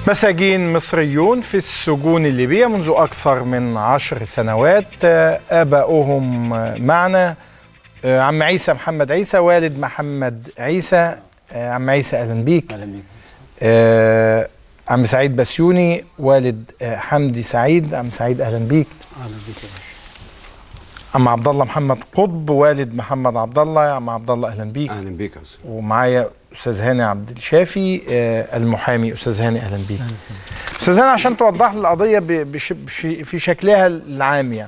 مساجين مصريون في السجون الليبية منذ أكثر من عشر سنوات آباؤهم معنا عم عيسى محمد عيسى والد محمد عيسى عم عيسى أهلا بيك اهلا بيك آه، عم سعيد بسيوني والد آه، حمدي سعيد عم سعيد أهلا بيك اهلا بيك يا باشا عم عبد الله محمد قطب والد محمد عبد الله عم عبد الله أهلا بيك اهلا بيك يا استاذ ومعايا استاذ هاني عبد الشافي آه، المحامي استاذ هاني اهلا بيك استاذ هاني عشان توضح لي القضيه ب- بش بش في شكلها العام يعني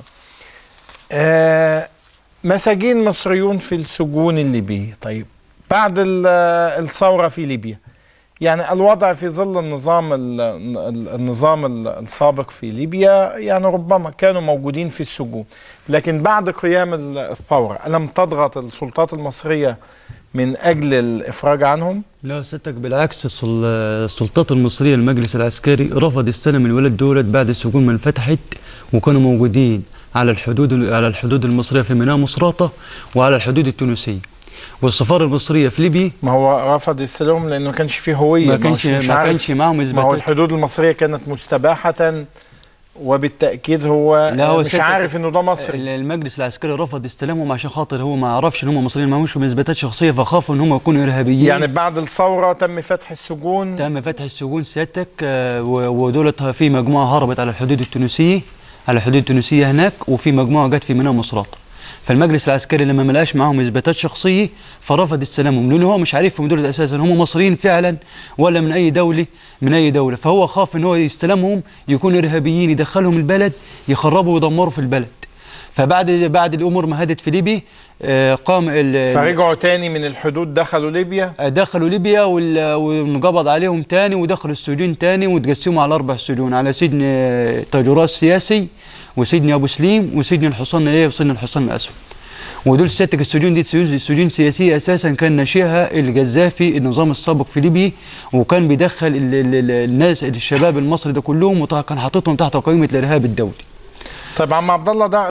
آه، مساجين مصريون في السجون الليبيه طيب بعد ال- الثوره في ليبيا يعني الوضع في ظل النظام ال- ال- النظام ال- السابق في ليبيا يعني ربما كانوا موجودين في السجون لكن بعد قيام ال- الثوره الم تضغط السلطات المصريه من اجل الافراج عنهم لا ستك بالعكس السل- السلطات المصريه المجلس العسكري رفض استلم الولد دولت بعد السجون ما انفتحت وكانوا موجودين على الحدود على الحدود المصريه في ميناء مصراته وعلى الحدود التونسيه والسفاره المصريه في ليبيا ما هو رفض يستلمهم لانه ما كانش فيه هويه ما هوش- كانش مش ما عارف. كانش معاهم ما هو اثباتات الحدود المصريه كانت مستباحه وبالتاكيد هو, لا، هو مش ستة- عارف انه ده مصري المجلس العسكري رفض استلامهم عشان خاطر هو ما عرفش ان هم مصريين ما همش اثباتات شخصيه فخافوا ان هم يكونوا ارهابيين يعني بعد الثوره تم فتح السجون تم فتح السجون سيادتك آه، و- ودولت في مجموعه هربت على الحدود التونسيه على الحدود التونسيه هناك وفي مجموعه جت في ميناء مصراته فالمجلس العسكري لما ما لقاش معاهم اثباتات شخصيه فرفض استلامهم لان هو مش عارفهم دول اساسا هم مصريين فعلا ولا من اي دوله من اي دوله فهو خاف ان هو يستلمهم يكونوا ارهابيين يدخلهم البلد يخربوا ويدمروا في البلد فبعد بعد الامور ما هدت في ليبيا آه، قام ال- فرجعوا تاني من الحدود دخلوا ليبيا دخلوا ليبيا وال- وانقبض عليهم تاني ودخلوا السجون تاني وتقسموا على اربع سجون على سجن آه، تاجوراس السياسي وسجن ابو سليم وسجن الحصان الايه وسجن الحصان الاسود ودول ستة السجون دي سجون سجون سياسيه اساسا كان ناشئها القذافي النظام السابق في ليبيا وكان بيدخل ال ال ال الناس الشباب المصري ده كلهم وكان حاططهم تحت قائمه الارهاب الدولي طيب عم عبد الله ده